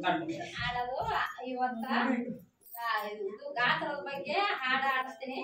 ಹಾಡೋದು ಇವತ್ತ ಆ, ಇದು ಗಾತ್ರದ ಬಗ್ಗೆ ಹಾಡು ಆಡಿಸ್ತೀನಿ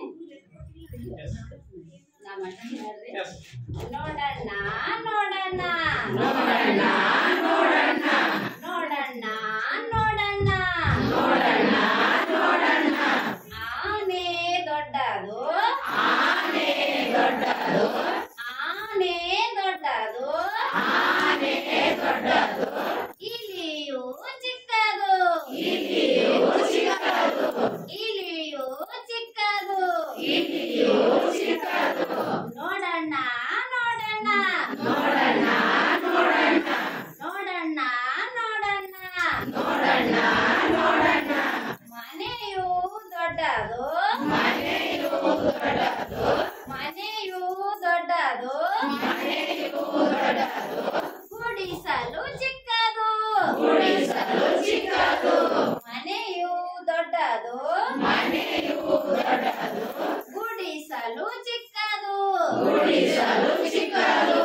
ನಮ್ಮ ಅಣ್ಣ ಹೇಳ್ರಿ ನೋಡಣ್ಣ ನೋಡಣ್ಣ ನೋಡಣ್ಣ ನೋಡಣ್ಣ ನೋಡಣ್ಣ ನೋಡಣ್ಣ ನೋಡಣ್ಣ ನೋಡಣ್ಣ ಆನೆ ದೊಡ್ಡದು ಆನೆ ದೊಡ್ಡದು ಆನೆ ದೊಡ್ಡದು ಆನೆ ದೊಡ್ಡದು ಇಲಿಯು ಚಿಕ್ಕದು ಇಲಿಯು ಚಿಕ್ಕದು ಇಲಿಯು ಚಿಕ್ಕದು ಇಲಿಯು ಚಿಕ್ಕದು ನೋಡಣ್ಣ ನೋಡಣ್ಣ ನೋಡಣ್ಣ ನೋಡಣ್ಣ ನೋಡಣ್ಣ ನೋಡಣ್ಣ ನೋಡಣ್ಣ ನೋಡಣ್ಣ ಮನೆಯು ದೊಡ್ಡದು ಮನೆಯು ದೊಡ್ಡದು ಮನೆಯು ದೊಡ್ಡದು ಮನೆಯು ದೊಡ್ಡದು ಗುಡಿಸಲು ಚಿಕ್ಕದು ಗುಡಿಸಲು ಚಿಕ್ಕದು ಮನೆಯು ದೊಡ್ಡದು ಮನೆಯು ದೊಡ್ಡದು ಗುಡಿಸಲು ಚಿಕ್ಕದು ಗುಡಿಸಲು ಚಿಕ್ಕದು